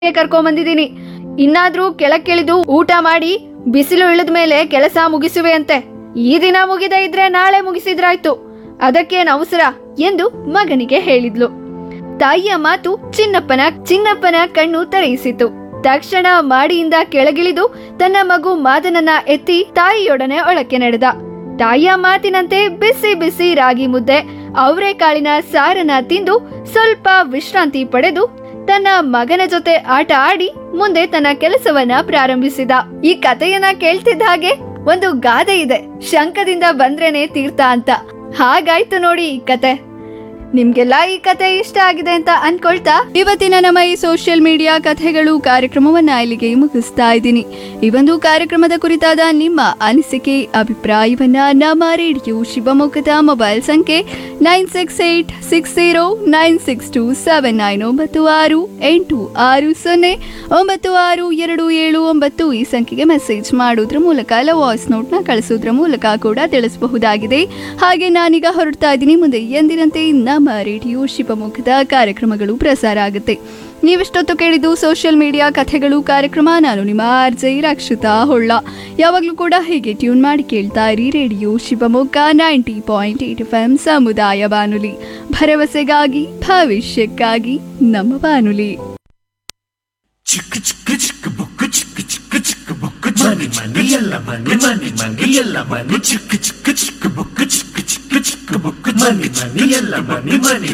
ಕರ್ಕೊಂಡ್ ಬಂದಿದ್ದೀನಿ ಇನ್ನಾದ್ರೂ ಕೆಳಕ್ಕಿಳಿದು ಊಟ ಮಾಡಿ ಬಿಸಿಲು ಇಳಿದ ಮೇಲೆ ಕೆಲಸ ಮುಗಿಸುವೆ ಅಂತೆ ಈ ದಿನ ಮುಗಿದ ಇದ್ರೆ ನಾಳೆ ಮುಗಿಸಿದ್ರಾಯ್ತು ಅದಕ್ಕೇನ್ ಅವಸರ ಎಂದು ಮಗನಿಗೆ ಹೇಳಿದ್ಲು ತಾಯಿಯ ಮಾತು ಚಿನ್ನಪ್ಪನ ಚಿನ್ನಪ್ಪನ ಕಣ್ಣು ತೆರೆಯಿಸಿತು ತಕ್ಷಣ ಮಾಡಿಯಿಂದ ಕೆಳಗಿಳಿದು ತನ್ನ ಮಗು ಮಾದನನ್ನ ಎತ್ತಿ ತಾಯಿಯೊಡನೆ ಒಳಕ್ಕೆ ನಡೆದ ತಾಯಿಯ ಮಾತಿನಂತೆ ಬಿಸಿ ಬಿಸಿ ರಾಗಿ ಮುದ್ದೆ ಅವರೆಕಾಳಿನ ಸಾರನ ತಿಂದು ಸ್ವಲ್ಪ ವಿಶ್ರಾಂತಿ ಪಡೆದು ತನ್ನ ಮಗನ ಜೊತೆ ಆಟ ಆಡಿ ಮುಂದೆ ತನ್ನ ಕೆಲಸವನ್ನ ಪ್ರಾರಂಭಿಸಿದ ಈ ಕಥೆಯನ್ನ ಕೇಳ್ತಿದ್ದ ಹಾಗೆ ಒಂದು ಗಾದೆ ಇದೆ ಶಂಕದಿಂದ ಬಂದ್ರೇನೆ ತೀರ್ಥ ಅಂತ ಹಾಗಾಯ್ತು ನೋಡಿ ಈ ಕತೆ ನಿಮ್ಗೆಲ್ಲ ಈ ಕತೆ ಇಷ್ಟ ಆಗಿದೆ ಅಂತ ಅನ್ಕೊಳ್ತಾ ಇವತ್ತಿನ ನಮ್ಮ ಈ ಸೋಷಿಯಲ್ ಮೀಡಿಯಾ ಕಥೆಗಳು ಕಾರ್ಯಕ್ರಮವನ್ನ ಇಲ್ಲಿಗೆ ಮುಗಿಸ್ತಾ ಇದ್ದೀನಿ ಈ ಒಂದು ಕಾರ್ಯಕ್ರಮದ ಕುರಿತಾದ ನಿಮ್ಮ ಅನಿಸಿಕೆ ಅಭಿಪ್ರಾಯವನ್ನ ನಮ್ಮ ರೇಡಿಯೋ ಶಿವಮೊಗ್ಗದ ಮೊಬೈಲ್ ಸಂಖ್ಯೆ nine six eight six zero nine six two seven nine ಒಂಬತ್ತು ಆರು ಎಂಟು ಆರು ಸೊನ್ನೆ ಒಂಬತ್ತು ಆರು ಎರಡು ಏಳು ಒಂಬತ್ತು ಈ ಸಂಖ್ಯೆಗೆ ಮೆಸೇಜ್ ಮಾಡೋದ್ರ ಮೂಲಕ ಇಲ್ಲ ವಾಯ್ಸ್ ನೋಟ್ನ ಕಳಿಸೋದ್ರ ಮೂಲಕ ಕೂಡ ತಿಳಿಸಬಹುದಾಗಿದೆ ಹಾಗೆ ನಾನೀಗ ಹೊರಡ್ತಾ ಇದ್ದೀನಿ ಮುಂದೆ ಎಂದಿನಂತೆ ನಮ್ಮ ರೇಡಿಯೋ ಶಿವಮೊಗ್ಗದ ಕಾರ್ಯಕ್ರಮಗಳು ಪ್ರಸಾರ ಆಗುತ್ತೆ ನೀವಿಷ್ಟೊತ್ತು ಕೇಳಿದ್ದು ಸೋಷಿಯಲ್ ಮೀಡಿಯಾ ಕಥೆಗಳು ಕಾರ್ಯಕ್ರಮ ನಾನು ನಿಮ್ಮ ಆರ್ಜೆ ರಕ್ಷಿತಾ ಹೊಳ್ಳ ಯಾವಾಗಲೂ ಕೂಡ ಹೀಗೆ ಟ್ಯೂನ್ ಮಾಡಿ ಕೇಳ್ತಾ ಇರಿ radio Shivamogga ninety point eight F M ಸಮುದಾಯ ಬಾನುಲಿ ಭರವಸೆಗಾಗಿ ಭವಿಷ್ಯಕ್ಕಾಗಿ ನಮ್ಮ ಬಾನುಲಿ ಚಿಕ್ಕ ಚಿಕ್ಕ ಚಿಕ್ಕ ಬುಕ್ಕು ಚಿಕ್ಕ ಚಿಕ್ಕ ಚಿಕ್ಕ ಬುಕ್ಕು ಮನಿ ಮನಿ ಎಲ್ಲ ಮನಿ ಮನಿ ಮನಿ ಎಲ್ಲ ಮನಿ ಚಿಕ್ಕ ಚಿಕ್ಕ ಚಿಕ್ಕ ಬುಕ್ಕು ಚಿಕ್ಕ ಚಿಕ್ಕ ಚಿಕ್ಕ ಬುಕ್ಕು ಮನಿ ಮನಿ ಎಲ್ಲ ಮನಿ ಮನಿ